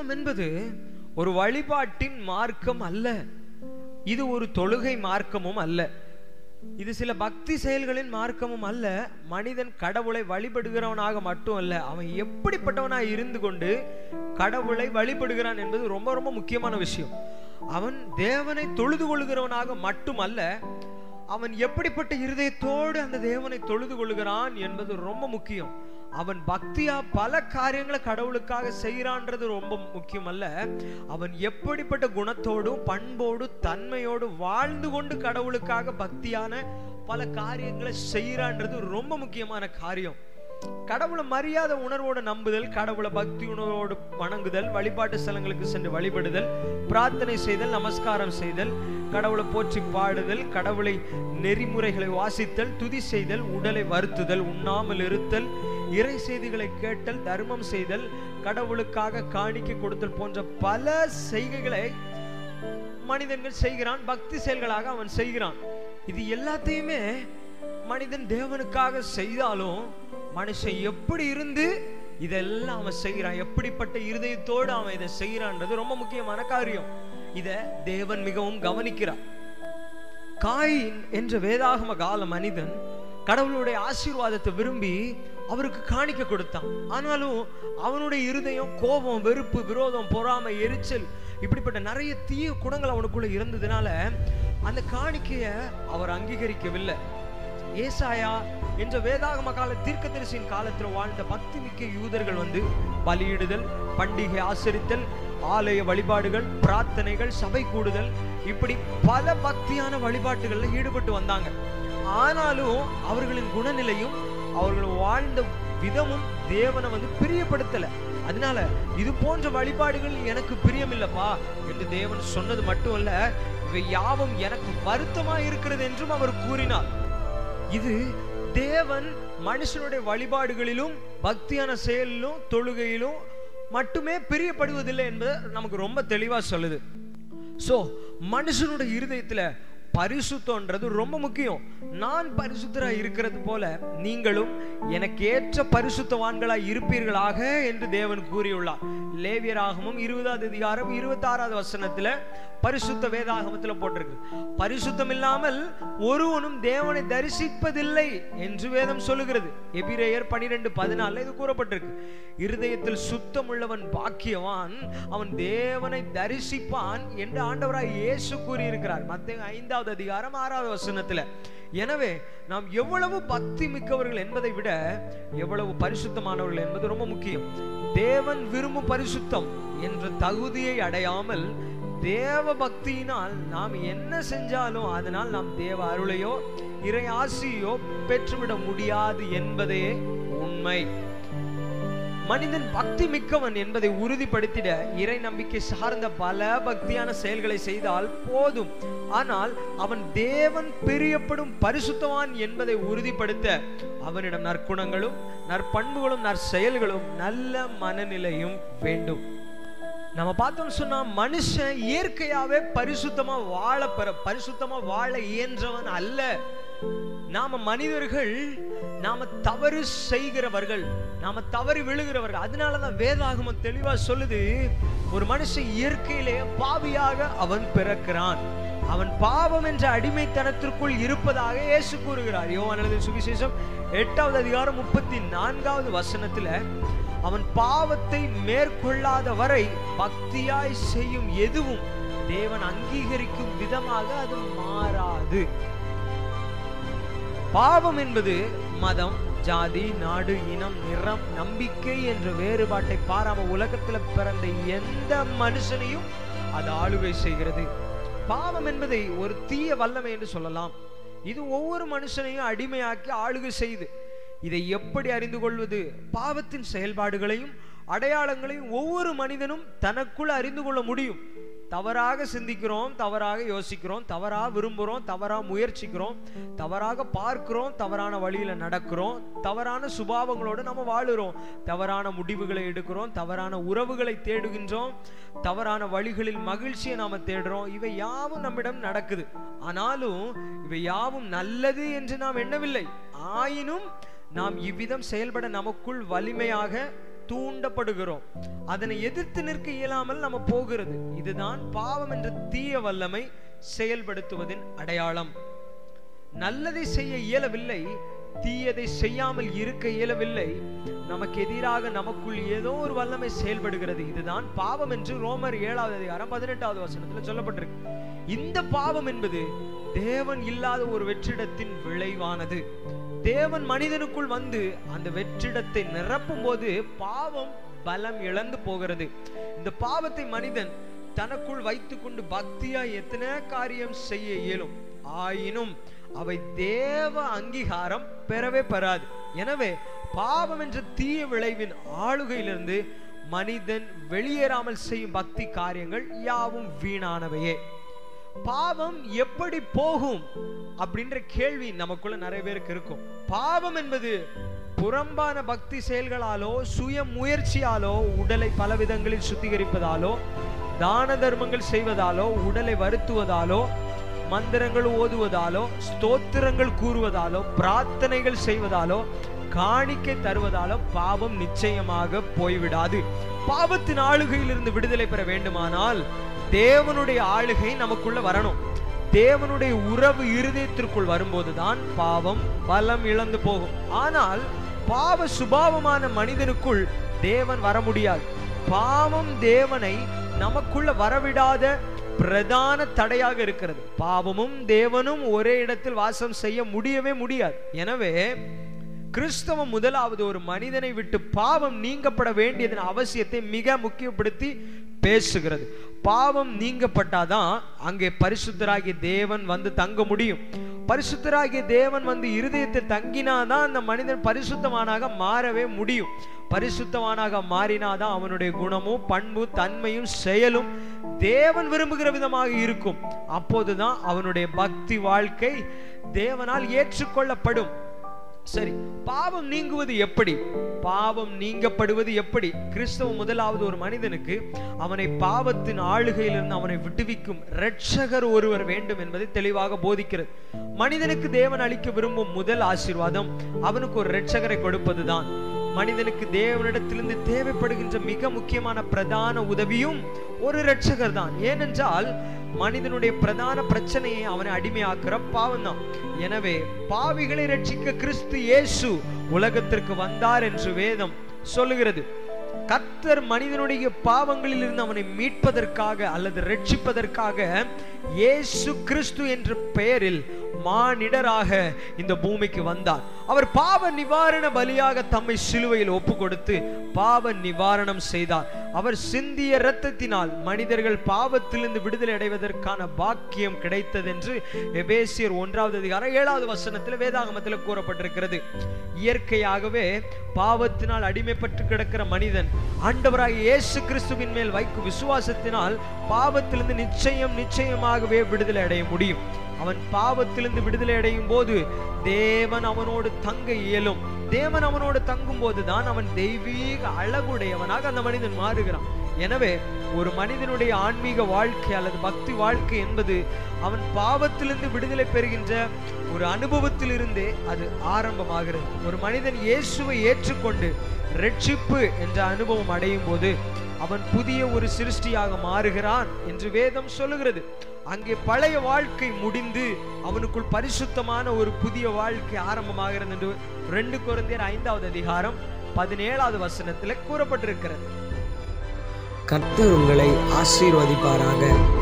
வேதாகமம் என்பது ஒரு வழிபாட்டின் மார்க்கம் அல்ல இது ஒரு தொழுகை மார்க்கமும் அல்ல இது சில பக்தி செயல்களின் மார்க்கமும் அல்ல மனிதன் கடவுளை வழிபடுகிறவனாக மட்டும் அல்ல அவன் எப்படிப்பட்டவனாய் இருந்து கொண்டு கடவுளை வழிபடுகிறான் என்பது ரொம்ப ரொம்ப முக்கியமான விஷயம் அவன் தேவனை தொழுது கொள்கிறவனாக மட்டுமல்ல அவன் எப்படிப்பட்ட இருதயத்தோடு அந்த தேவனை தொழுது கொள்கிறான் என்பது ரொம்ப முக்கியம் அவன் பக்தியா பல காரியங்களை கடவுளுக்காக செய்யறான்றது ரொம்ப முக்கியம் அல்ல அவன் எப்படிப்பட்ட குணத்தோடும் பண்போடும் தன்மையோடு வாழ்ந்து கொண்டு கடவுளுக்காக பக்தியான பல காரியங்களை செய்யறான்றது ரொம்ப முக்கியமான காரியம் கடவுளை மரியாதை உணர்வோடு நம்புதல் கடவுளை பக்தி உணர்வோடு வணங்குதல் வழிபாட்டு ஸ்தலங்களுக்கு சென்று வழிபடுதல் பிரார்த்தனை செய்தல் நமஸ்காரம் செய்தல் கடவுளை போற்றி பாடுதல் கடவுளை நெறிமுறைகளை வாசித்தல் துதி செய்தல் உடலை வருத்துதல் உண்ணாமல் இருத்தல் இறை செய்திகளை கேட்டல் தர்மம் செய்தல் கடவுளுக்காக காணிக்கை கொடுத்தல் போன்ற பல செய்கைகளை மனிதர்கள் செய்கிறான் பக்தி செயல்களாக அவன் செய்கிறான் இது எல்லாத்தையுமே மனிதன் தேவனுக்காக செய்தாலும் மனுஷன் எப்படி இருந்து இதெல்லாம் அவன் செய்கிறான் எப்படிப்பட்ட இருதயத்தோடு அவன் இதை செய்கிறான்றது ரொம்ப முக்கியமான காரியம் இத தேவன் மிகவும் கவனிக்கிறார் காயின் என்ற வேதாகம கால மனிதன் கடவுளுடைய ஆசீர்வாதத்தை விரும்பி அவருக்கு காணிக்க கொடுத்தான் ஆனாலும் அவனுடைய இருதயம் கோபம் வெறுப்பு விரோதம் பொறாமை எரிச்சல் இப்படிப்பட்ட நிறைய தீய குணங்கள் அவனுக்குள்ள இருந்ததுனால அந்த காணிக்கைய அவர் அங்கீகரிக்கவில்லை ஏசாயா என்ற வேதாகம கால தீர்க்கதரிசியின் காலத்தில் வாழ்ந்த பக்தி மிக்க யூதர்கள் வந்து பலியிடுதல் பண்டிகை ஆசரித்தல் ஆலய வழிபாடுகள் பிரார்த்தனைகள் சபை கூடுதல் இப்படி பல பக்தியான வழிபாட்டுகள்ல ஈடுபட்டு வந்தாங்க ஆனாலும் அவர்களின் குணநிலையும் அவர்கள் வாழ்ந்த விதமும் தேவனை வந்து பிரியப்படுத்தல அதனால இது போன்ற வழிபாடுகள் எனக்கு பிரியமில்லப்பா என்று தேவன் சொன்னது மட்டுமல்ல இவை யாவும் எனக்கு வருத்தமா இருக்கிறது என்றும் அவர் கூறினார் இது தேவன் மனுஷனுடைய வழிபாடுகளிலும் பக்தியான செயலிலும் தொழுகையிலும் மட்டுமே பிரியப்படுவதில்லை என்பது நமக்கு ரொம்ப தெளிவா சொல்லுது சோ மனுஷனுடைய இருதயத்துல பரிசுத்தம்ன்றது ரொம்ப முக்கியம் நான் பரிசுத்தரா இருக்கிறது போல நீங்களும் எனக்கு ஏற்ற பரிசுத்தவான்களாய் இருப்பீர்களாக என்று தேவன் கூறியுள்ளார் லேவியராகமும் இருபதாவது அதிகாரம் இருபத்தி ஆறாவது வசனத்துல பரிசுத்த வேதாகமத்துல போட்டிருக்கு பரிசுத்தம் இல்லாமல் ஒருவனும் தேவனை தரிசிப்பதில்லை என்று வேதம் சொல்லுகிறது எபிரேயர் பனிரெண்டு பதினாலுல இது கூறப்பட்டிருக்கு இருதயத்தில் சுத்தம் உள்ளவன் பாக்கியவான் அவன் தேவனை தரிசிப்பான் என்று ஆண்டவராய் இயேசு கூறியிருக்கிறார் மத்திய ஐந்தாவது அதிகாரம் ஆறாவது வசனத்துல எனவே நாம் எவ்வளவு பக்தி மிக்கவர்கள் என்பதை விட எவ்வளவு பரிசுத்தமானவர்கள் என்பது ரொம்ப முக்கியம் தேவன் விரும்பும் பரிசுத்தம் என்ற தகுதியை அடையாமல் தேவ பக்தியினால் நாம் என்ன செஞ்சாலும் அதனால் நாம் தேவ அருளையோ இறை ஆசியோ பெற்றுவிட முடியாது என்பதே உண்மை மனிதன் பக்தி மிக்கவன் என்பதை உறுதிப்படுத்திட இறை நம்பிக்கை சார்ந்த பல பக்தியான செயல்களை செய்தால் போதும் ஆனால் அவன் தேவன் பிரியப்படும் பரிசுத்தவான் என்பதை உறுதிப்படுத்த அவனிடம் நற்குணங்களும் நற்பண்புகளும் நற்செயல்களும் நல்ல மனநிலையும் வேண்டும் நம்ம பார்த்தோம்னு சொன்னா மனுஷன் இயற்கையாவே பரிசுத்தமா வாழ பெற பரிசுத்தமா வாழ இயன்றவன் அல்ல நாம மனிதர்கள் நாம தவறு செய்கிறவர்கள் நாம தவறி விழுகிறவர்கள் அதனாலதான் வேதாகமம் தெளிவா சொல்லுது ஒரு மனுஷன் இயற்கையிலே பாவியாக அவன் பிறக்கிறான் அவன் பாவம் என்ற அடிமைத்தனத்திற்குள் இருப்பதாக இயேசு கூறுகிறார் யோவான் எழுதிய சுவிசேஷம் எட்டாவது அதிகாரம் முப்பத்தி நான்காவது வசனத்துல அவன் பாவத்தை மேற்கொள்ளாத வரை பக்தியாய் செய்யும் எதுவும் தேவன் அங்கீகரிக்கும் விதமாக அது மாறாது பாவம் என்பது மதம் ஜாதி நாடு இனம் நிறம் நம்பிக்கை என்ற வேறுபாட்டை பாராம உலகத்துல பிறந்த எந்த மனுஷனையும் அது ஆளுகை செய்கிறது பாவம் என்பதை ஒரு தீய வல்லமை என்று சொல்லலாம் இது ஒவ்வொரு மனுஷனையும் அடிமையாக்கி ஆளுகை செய்து இதை எப்படி அறிந்து கொள்வது பாவத்தின் செயல்பாடுகளையும் அடையாளங்களையும் ஒவ்வொரு மனிதனும் தனக்குள் அறிந்து கொள்ள முடியும் தவறாக சிந்திக்கிறோம் தவறாக யோசிக்கிறோம் தவறா விரும்புகிறோம் தவறா முயற்சிக்கிறோம் தவறாக பார்க்கிறோம் தவறான வழியில நடக்கிறோம் தவறான சுபாவங்களோடு நம்ம வாழுறோம் தவறான முடிவுகளை எடுக்கிறோம் தவறான உறவுகளை தேடுகின்றோம் தவறான வழிகளில் மகிழ்ச்சியை நாம தேடுறோம் இவை யாவும் நம்மிடம் நடக்குது ஆனாலும் இவை யாவும் நல்லது என்று நாம் எண்ணவில்லை ஆயினும் நாம் இவ்விதம் செயல்பட நமக்குள் வலிமையாக தூண்டப்படுகிறோம் அதனை எதிர்த்து நிற்க இயலாமல் நம்ம போகிறது இதுதான் பாவம் என்ற தீய வல்லமை செயல்படுத்துவதின் அடையாளம் நல்லதை செய்ய இயலவில்லை தீயதை செய்யாமல் இருக்க இயலவில்லை நமக்கு எதிராக நமக்குள் ஏதோ ஒரு வல்லமை செயல்படுகிறது இதுதான் பாவம் என்று ரோமர் ஏழாவது அதிகாரம் பதினெட்டாவது வசனத்துல சொல்லப்பட்டிருக்கு இந்த பாவம் என்பது தேவன் இல்லாத ஒரு வெற்றிடத்தின் விளைவானது தேவன் மனிதனுக்குள் வந்து அந்த வெற்றிடத்தை நிரப்பும் போது பாவம் பலம் இழந்து போகிறது இந்த பாவத்தை மனிதன் தனக்குள் வைத்துக்கொண்டு பக்தியா எத்தனை காரியம் செய்ய இயலும் ஆயினும் அவை தேவ அங்கீகாரம் பெறவே பெறாது எனவே பாவம் என்ற தீய விளைவின் ஆளுகையிலிருந்து மனிதன் வெளியேறாமல் செய்யும் பக்தி காரியங்கள் யாவும் வீணானவையே பாவம் எப்படி போகும் அப்படின்ற கேள்வி நமக்குள்ள நிறைய பேருக்கு இருக்கும் பாவம் என்பது புறம்பான பக்தி செயல்களாலோ சுய முயற்சியாலோ உடலை பல விதங்களில் சுத்திகரிப்பதாலோ தான தர்மங்கள் செய்வதாலோ உடலை வருத்துவதாலோ மந்திரங்கள் ஓதுவதாலோ ஸ்தோத்திரங்கள் கூறுவதாலோ பிரார்த்தனைகள் செய்வதாலோ காணிக்கை தருவதாலோ பாவம் நிச்சயமாக போய்விடாது பாவத்தின் ஆளுகையிலிருந்து விடுதலை பெற வேண்டுமானால் தேவனுடைய ஆளுகை நமக்குள்ள வரணும் தேவனுடைய உறவு இருதயத்திற்குள் வரும்போதுதான் பாவம் பலம் இழந்து போகும் ஆனால் பாவ சுபாவமான மனிதனுக்குள் தேவன் வர முடியாது பாவம் தேவனை நமக்குள்ள வரவிடாத பிரதான தடையாக இருக்கிறது பாவமும் தேவனும் ஒரே இடத்தில் வாசம் செய்ய முடியவே முடியாது எனவே கிறிஸ்தவம் முதலாவது ஒரு மனிதனை விட்டு பாவம் நீங்கப்பட வேண்டியதன் அவசியத்தை மிக முக்கியப்படுத்தி பேசுகிறது பாவம் நீங்கப்பட்டாதான் அங்கே பரிசுத்தராகிய தேவன் வந்து தங்க முடியும் பரிசுத்தராகிய தேவன் வந்து இருதயத்தை தங்கினாதான் அந்த மனிதன் பரிசுத்தவானாக மாறவே முடியும் பரிசுத்தவானாக மாறினாதான் அவனுடைய குணமும் பண்பு தன்மையும் செயலும் தேவன் விரும்புகிற விதமாக இருக்கும் அப்போதுதான் அவனுடைய பக்தி வாழ்க்கை தேவனால் ஏற்றுக்கொள்ளப்படும் சரி பாவம் நீங்குவது எப்படி பாவம் நீங்கப்படுவது எப்படி கிறிஸ்தவ முதலாவது ஒரு மனிதனுக்கு அவனை பாவத்தின் ஆளுகையிலிருந்து அவனை விடுவிக்கும் இரட்சகர் ஒருவர் வேண்டும் என்பதை தெளிவாக போதிக்கிறது மனிதனுக்கு தேவன் அளிக்க விரும்பும் முதல் ஆசீர்வாதம் அவனுக்கு ஒரு இரட்சகரை கொடுப்பதுதான் மனிதனுக்கு தேவனிடத்திலிருந்து தேவைப்படுகின்ற மிக முக்கியமான பிரதான உதவியும் ஒரு இரட்சகர் தான் ஏனென்றால் மனிதனுடைய பிரதான பிரச்சனையை அவனை அடிமையாக்குற பாவம் தான் எனவே பாவிகளை ரட்சிக்க கிறிஸ்து இயேசு உலகத்திற்கு வந்தார் என்று வேதம் சொல்லுகிறது கர்த்தர் மனிதனுடைய பாவங்களில் இருந்து அவனை மீட்பதற்காக அல்லது ரட்சிப்பதற்காக இயேசு கிறிஸ்து என்ற பெயரில் மானிடராக இந்த பூமிக்கு வந்தார் அவர் பாவ நிவாரண பலியாக தம்மை சிலுவையில் ஒப்பு கொடுத்து பாவ நிவாரணம் செய்தார் அவர் சிந்திய இரத்தத்தினால் மனிதர்கள் பாவத்திலிருந்து விடுதலை அடைவதற்கான பாக்கியம் கிடைத்தது என்று எபேசியர் ஒன்றாவது அதிகாரம் ஏழாவது வசனத்தில் வேதாகமத்தில் கூறப்பட்டிருக்கிறது இயற்கையாகவே பாவத்தினால் அடிமைப்பட்டு கிடக்கிற மனிதன் ஆண்டவராகிய இயேசு கிறிஸ்துவின் மேல் வைக்கும் விசுவாசத்தினால் பாவத்திலிருந்து நிச்சயம் நிச்சயமாகவே விடுதலை அடைய முடியும் அவன் பாவத்திலிருந்து விடுதலை அடையும் போது தேவன் அவனோடு தங்க இயலும் தேவன் அவனோடு தங்கும் போதுதான் அவன் தெய்வீக அழகுடையவனாக அந்த மனிதன் மாறுகிறான் எனவே ஒரு மனிதனுடைய ஆன்மீக வாழ்க்கை அல்லது பக்தி வாழ்க்கை என்பது அவன் பாவத்திலிருந்து விடுதலை பெறுகின்ற ஒரு அனுபவத்தில் இருந்தே அது ஆரம்பமாகிறது ஒரு மனிதன் இயேசுவை ஏற்றுக்கொண்டு ரட்சிப்பு என்ற அனுபவம் அடையும் போது அவன் புதிய ஒரு சிருஷ்டியாக மாறுகிறான் என்று வேதம் சொல்லுகிறது அங்கே பழைய வாழ்க்கை முடிந்து அவனுக்குள் பரிசுத்தமான ஒரு புதிய வாழ்க்கை ஆரம்பமாகிறது என்று ரெண்டு குழந்தையர் ஐந்தாவது அதிகாரம் பதினேழாவது வசனத்தில் கூறப்பட்டிருக்கிறது கர்த்தர் உங்களை ஆசீர்வதிப்பாராக